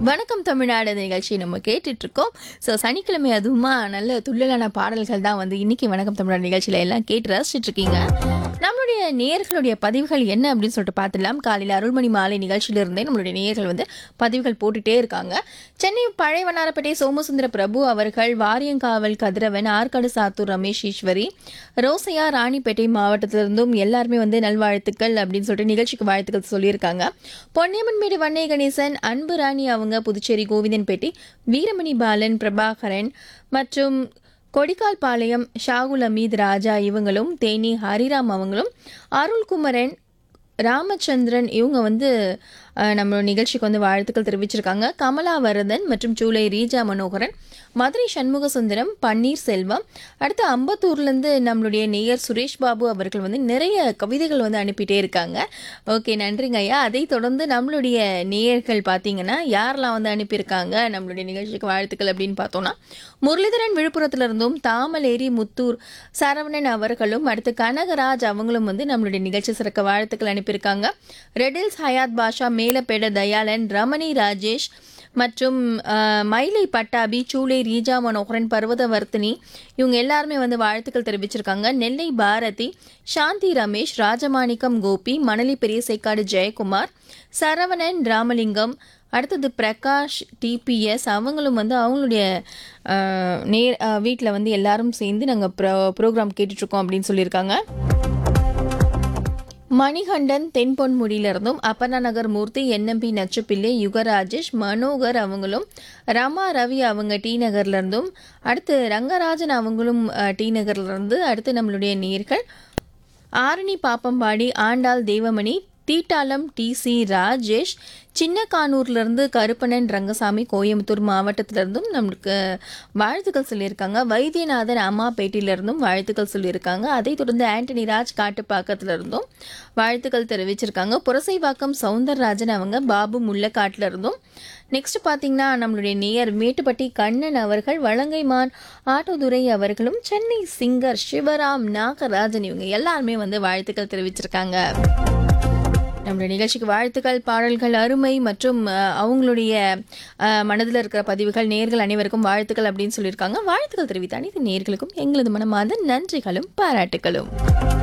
வணக்கம் தமிழ்நாடு இந்த நிகழ்ச்சி நம்ம கேட்டுட்டு இருக்கோம் ஸோ சனிக்கிழமை அதுவுமா நல்ல துள்ளலான பாடல்கள் தான் வந்து இன்னைக்கு வணக்கம் தமிழ்நாடு நிகழ்ச்சியில எல்லாம் கேட்டு ரசிச்சிட்டு இருக்கீங்க நம்மளுடைய நேயர்களுடைய பதிவுகள் என்ன அப்படின்னு சொல்லிட்டு பார்த்துடலாம் காலையில் அருள்மணி மாலை நிகழ்ச்சியில இருந்தே நம்மளுடைய நேயர்கள் வந்து பதிவுகள் போட்டுட்டே இருக்காங்க சென்னை பழைய வண்ணாரப்பேட்டை சோமசுந்தர பிரபு அவர்கள் வாரியங்காவல் கதிரவன் ஆற்காடு சாத்தூர் ரமேஷ் ஈஸ்வரி ரோசையா ராணிப்பேட்டை மாவட்டத்திலிருந்தும் எல்லாருமே வந்து நல்வாழ்த்துக்கள் அப்படின்னு சொல்லிட்டு நிகழ்ச்சிக்கு வாழ்த்துக்கள் சொல்லியிருக்காங்க பொன்னியம்மன்மேடு வண்ணை கணேசன் அன்பு ராணி அவங்க புதுச்சேரி கோவிந்தன்பேட்டை வீரமணி பாலன் பிரபாகரன் மற்றும் கொடிக்கால் பாளையம் ஷாகுல் அமீத் ராஜா இவங்களும் தேனி ஹரிராம் அவங்களும் அருள்குமரன் ராமச்சந்திரன் இவங்க வந்து அஹ், நம்ம நிகழ்ச்சிக்கு வந்து வாழ்த்துக்கள் தெரிவிச்சிருக்காங்க கமலா வரதன் மற்றும் ஜூலை ரீஜா மனோகரன் மதுரை சண்முக சுந்தரம் பன்னீர் செல்வம் அடுத்து அம்பத்தூர்லேருந்து நம்மளுடைய நேயர் சுரேஷ் பாபு அவர்கள் வந்து நிறைய கவிதைகள் வந்து அனுப்பிட்டே இருக்காங்க ஓகே நன்றிங்க ஐயா அதை தொடர்ந்து நம்மளுடைய நேயர்கள் பார்த்தீங்கன்னா யாரெல்லாம் வந்து அனுப்பியிருக்காங்க நம்மளுடைய நிகழ்ச்சிக்கு வாழ்த்துக்கள் அப்படின்னு பார்த்தோம்னா முரளிதரன் விழுப்புரத்துல இருந்தும் தாமலேரி முத்தூர் சரவணன் அவர்களும் அடுத்து கனகராஜ் அவங்களும் வந்து நம்மளுடைய நிகழ்ச்சி சிறக்க வாழ்த்துக்கள் அனுப்பியிருக்காங்க ரெடில்ஸ் ஹயாத் பாஷா மேலப்பேட தயாளன் ரமணி ராஜேஷ் மற்றும் அஹ், மயிலை பட்டாபி சூளை ரீஜா மனோகரன் பர்வதவர்த்தினி இவங்க எல்லாருமே வந்து வாழ்த்துக்கள் தெரிவிச்சிருக்காங்க நெல்லை பாரதி சாந்தி ரமேஷ் ராஜமாணிக்கம் கோபி மணலி பெரியசைக்காடு ஜெயக்குமார் சரவணன் ராமலிங்கம் அடுத்தது பிரகாஷ் டிபிஎஸ் அவங்களும் வந்து அவங்களுடைய அஹ், நேர் வீட்டில் வந்து எல்லாரும் சேர்ந்து நாங்கள் ப்ரோ ப்ரோக்ராம் கேட்டுட்ருக்கோம் அப்படின்னு சொல்லியிருக்காங்க மணிகண்டன் தென்பொன்முடியிலிருந்தும் அப்பர்ணா நகர் மூர்த்தி என்எம்பி நச்சுப்பிள்ளை யுகராஜேஷ் மனோகர் அவங்களும் ரமா ரவி அவங்க டி நகர்ல இருந்தும் அடுத்து ரங்கராஜன் அவங்களும் அஹ், டி நகர்ல இருந்து அடுத்து நம்மளுடைய நேர்கள் ஆரணி பாப்பம்பாடி ஆண்டாள் தேவமணி தீட்டாளம் டி சி ராஜேஷ் சின்னக்கானூர்லேருந்து கருப்பணன் ரங்கசாமி கோயம்புத்தூர் மாவட்டத்திலிருந்தும் நம்மளுக்கு வாழ்த்துக்கள் சொல்லியிருக்காங்க வைத்தியநாதன் அம்மாப்பேட்டையிலிருந்தும் வாழ்த்துக்கள் சொல்லியிருக்காங்க அதைத் தொடர்ந்து ஆண்டனி ராஜ் காட்டுப்பாக்கத்திலிருந்தும் வாழ்த்துக்கள் தெரிவிச்சிருக்காங்க புரசைவாக்கம் சவுந்தரராஜன் அவங்க பாபு முள்ளக்காட்டுல இருந்தும் நெக்ஸ்ட் பார்த்தீங்கன்னா நம்மளுடைய நேயர் மேட்டுப்பட்டி கண்ணன் அவர்கள் வலங்கைமான் ஆட்டோதுரை அவர்களும் சென்னை சிங்கர் சிவராம் நாகராஜன் இவங்க எல்லாருமே வந்து வாழ்த்துக்கள் தெரிவிச்சிருக்காங்க நம்மளுடைய நிகழ்ச்சிக்கு வாழ்த்துக்கள் பாடல்கள் அருமை மற்றும் அஹ், அவங்களுடைய மனதில் இருக்கிற பதிவுகள் நேர்கள் அனைவருக்கும் வாழ்த்துக்கள் அப்படின்னு சொல்லியிருக்காங்க வாழ்த்துக்கள் தெரிவித்த அனைத்து நேர்களுக்கும் எங்களது மனமார்ந்த நன்றிகளும் பாராட்டுகளும்